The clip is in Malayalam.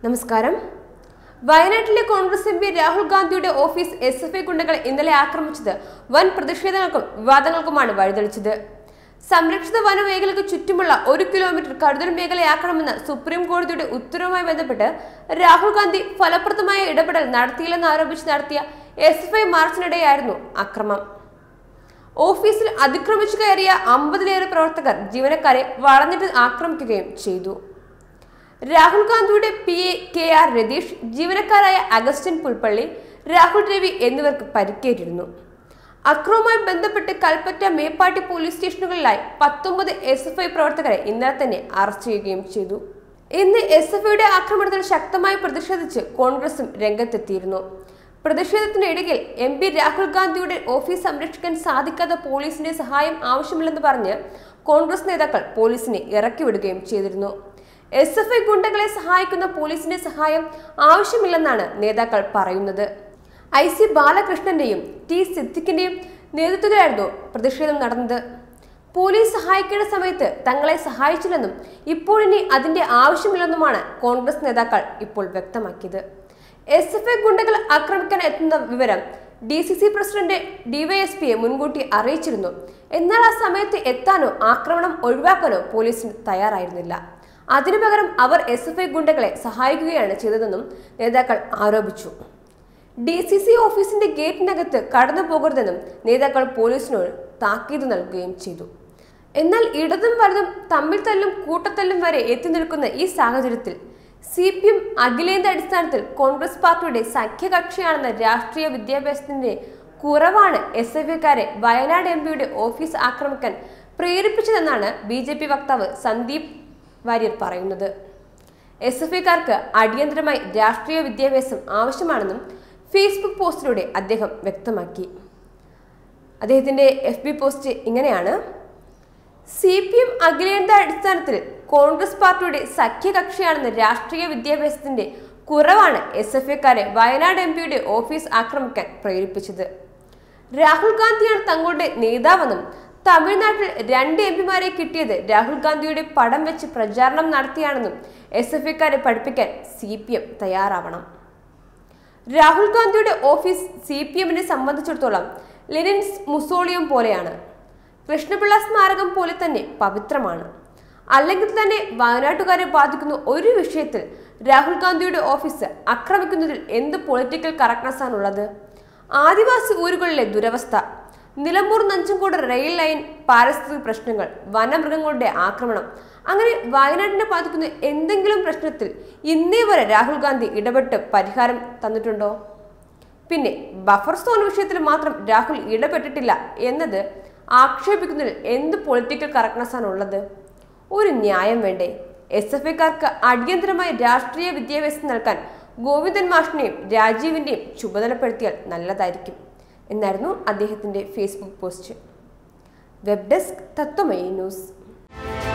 നമസ്കാരം വയനാട്ടിലെ കോൺഗ്രസ് എം പി രാഹുൽ ഗാന്ധിയുടെ ഓഫീസ് എസ് എഫ് ഐ ഗുണ്ടകൾ ഇന്നലെ ആക്രമിച്ചത് വൻ പ്രതിഷേധങ്ങൾക്കും വിവാദങ്ങൾക്കുമാണ് വഴിതെളിച്ചത് സംരക്ഷിത വനമേഖലയ്ക്ക് ചുറ്റുമുള്ള ഒരു കിലോമീറ്റർ കരുതൽ മേഖലയാക്കണമെന്ന സുപ്രീം കോടതിയുടെ ഉത്തരവുമായി ബന്ധപ്പെട്ട് രാഹുൽ ഗാന്ധി ഫലപ്രദമായ ഇടപെടൽ നടത്തിയില്ലെന്ന് ആരോപിച്ച് നടത്തിയ എസ് എഫ് ഐ മാർച്ചിനിടെയായിരുന്നു അക്രമം ഓഫീസിൽ അതിക്രമിച്ചു കയറിയ അമ്പതിലേറെ പ്രവർത്തകർ ജീവനക്കാരെ വളഞ്ഞിട്ട് ആക്രമിക്കുകയും ചെയ്തു രാഹുൽ ഗാന്ധിയുടെ P A K R Ratheesh ജീവനക്കാരായ അഗസ്റ്റിൻ പുൽപ്പള്ളി രാഹുൽ രവി എന്നിവർക്ക് പരിക്കേറ്റിരുന്നു അക്രമവുമായി ബന്ധപ്പെട്ട് കൽപ്പറ്റ മേപ്പാട്ടി പോലീസ് സ്റ്റേഷനുകളിലായി പത്തൊമ്പത് എസ് എഫ് ഐ പ്രവർത്തകരെ ഇന്നലെ തന്നെ അറസ്റ്റ് ചെയ്യുകയും ചെയ്തു ഇന്ന് എസ് എഫ് ഐയുടെ ആക്രമണത്തിൽ ശക്തമായി പ്രതിഷേധിച്ച് കോൺഗ്രസും രംഗത്തെത്തിയിരുന്നു പ്രതിഷേധത്തിനിടയിൽ എം പി രാഹുൽ ഗാന്ധിയുടെ ഓഫീസ് സംരക്ഷിക്കാൻ സാധിക്കാത്ത പോലീസിന്റെ സഹായം ആവശ്യമില്ലെന്ന് പറഞ്ഞ് കോൺഗ്രസ് നേതാക്കൾ പോലീസിനെ ഇറക്കിവിടുകയും ചെയ്തിരുന്നു എസ് എഫ് ഐ ഗുണ്ടകളെ സഹായിക്കുന്ന പോലീസിന്റെ സഹായം ആവശ്യമില്ലെന്നാണ് നേതാക്കൾ പറയുന്നത് ഐ സി ബാലകൃഷ്ണന്റെയും ടി സിദ്ദിഖിന്റെയും നേതൃത്വത്തിലായിരുന്നു പ്രതിഷേധം നടന്നത് പോലീസ് സഹായിക്കേണ്ട സമയത്ത് തങ്ങളെ സഹായിച്ചില്ലെന്നും ഇപ്പോൾ ഇനി അതിന്റെ ആവശ്യമില്ലെന്നുമാണ് കോൺഗ്രസ് നേതാക്കൾ ഇപ്പോൾ വ്യക്തമാക്കിയത് എസ് എഫ് ഐ ഗുണ്ടകൾ ആക്രമിക്കാൻ എത്തുന്ന വിവരം ഡി സി സി പ്രസിഡന്റ് ഡിവൈഎസ്പിയെ മുൻകൂട്ടി അറിയിച്ചിരുന്നു എന്നാൽ ആ സമയത്ത് എത്താനോ ആക്രമണം ഒഴിവാക്കാനോ പോലീസിന് തയ്യാറായിരുന്നില്ല അതിനു പകരം അവർ എസ് എഫ് ഐ ഗുണ്ടകളെ സഹായിക്കുകയാണ് ചെയ്തതെന്നും നേതാക്കൾ ആരോപിച്ചു ഡി സി സി ഓഫീസിന്റെ ഗേറ്റിനകത്ത് കടന്നു പോകരുതെന്നും നേതാക്കൾ പോലീസിനോട് താക്കീത് നൽകുകയും ചെയ്തു എന്നാൽ ഇടതും വലതും തമ്മിൽ തല്ലും കൂട്ടത്തല്ലും വരെ എത്തി നിൽക്കുന്ന ഈ സാഹചര്യത്തിൽ സി പി എം അഖിലേന്ത്യാ അടിസ്ഥാനത്തിൽ കോൺഗ്രസ് പാർട്ടിയുടെ സഖ്യകക്ഷിയാണെന്ന രാഷ്ട്രീയ വിദ്യാഭ്യാസത്തിന്റെ കുറവാണ് എസ് എഫ് ഐക്കാരെ വയനാട് എം പിയുടെ ഓഫീസ് ആക്രമിക്കാൻ പ്രേരിപ്പിച്ചതെന്നാണ് ബി ജെ പി വക്താവ് സന്ദീപ് വാര്യർ പറയുന്നത് എസ് എഫ് ഐക്കാർക്ക് അടിയന്തരമായി രാഷ്ട്രീയ വിദ്യാഭ്യാസം ആവശ്യമാണെന്നും ഫേസ്ബുക്ക് പോസ്റ്റിലൂടെ അദ്ദേഹം വ്യക്തമാക്കി അദ്ദേഹത്തിന്റെ എഫ് ബി പോസ്റ്റ് ഇങ്ങനെയാണ് സി പി എം അഖിലേന്ത്യാ അടിസ്ഥാനത്തിൽ കോൺഗ്രസ് പാർട്ടിയുടെ സഖ്യകക്ഷിയാണെന്ന രാഷ്ട്രീയ വിദ്യാഭ്യാസത്തിന്റെ കുറവാണ് എസ് എഫ് ഐക്കാരെ വയനാട് എം പിയുടെ ഓഫീസ് ആക്രമിക്കാൻ പ്രേരിപ്പിച്ചത് രാഹുൽ ഗാന്ധിയാണ് തങ്ങളുടെ നേതാവെന്നും തമിഴ്നാട്ടിൽ രണ്ട് എം പിമാരെ കിട്ടിയത് രാഹുൽ ഗാന്ധിയുടെ പടം വെച്ച് പ്രചാരണം നടത്തിയാണെന്നും എസ് എഫ് ഐക്കാരെ പഠിപ്പിക്കാൻ സി പി എം തയ്യാറാവണം രാഹുൽ ഗാന്ധിയുടെ ഓഫീസ് സി പി എമ്മിനെ സംബന്ധിച്ചിടത്തോളം ലെനിൻസ് മുസോളിയം പോലെയാണ് കൃഷ്ണപിള്ള സ്മാരകം പോലെ തന്നെ പവിത്രമാണ് അല്ലെങ്കിൽ തന്നെ വയനാട്ടുകാരെ ബാധിക്കുന്ന ഒരു വിഷയത്തിൽ രാഹുൽ ഗാന്ധിയുടെ ഓഫീസ് ആക്രമിക്കുന്നതിൽ എന്ത് പൊളിറ്റിക്കൽ കറക്റ്റ്നസ് ആണുള്ളത് ആദിവാസി ഊരുകളിലെ ദുരവസ്ഥ നിലമ്പൂർ നഞ്ചൻകോട് റെയിൽ ലൈൻ പാരിസ്ഥിതിക പ്രശ്നങ്ങൾ വനമൃഗങ്ങളുടെ ആക്രമണം അങ്ങനെ വയനാടിനെ ബാധിക്കുന്ന എന്തെങ്കിലും പ്രശ്നത്തിൽ ഇന്നേ വരെ രാഹുൽ ഗാന്ധി ഇടപെട്ട് പരിഹാരം തന്നിട്ടുണ്ടോ പിന്നെ ബഫർ സോൺ വിഷയത്തിൽ മാത്രം രാഹുൽ ഇടപെട്ടിട്ടില്ല എന്നത് ആക്ഷേപിക്കുന്നതിൽ എന്ത് പൊളിറ്റിക്കൽ കറക്റ്റ്നസ് ആണ് ഉള്ളത് ഒരു ന്യായം വേണ്ടേ എസ് എഫ് ഐക്കാർക്ക് അടിയന്തരമായി രാഷ്ട്രീയ വിദ്യാഭ്യാസം നൽകാൻ ഗോവിന്ദൻ മാഷിനെയും രാജീവിന്റെയും ചുമതലപ്പെടുത്തിയാൽ നല്ലതായിരിക്കും എന്നായിരുന്നു അദ്ദേഹത്തിന്റെ Facebook post web desk Tatwamayi news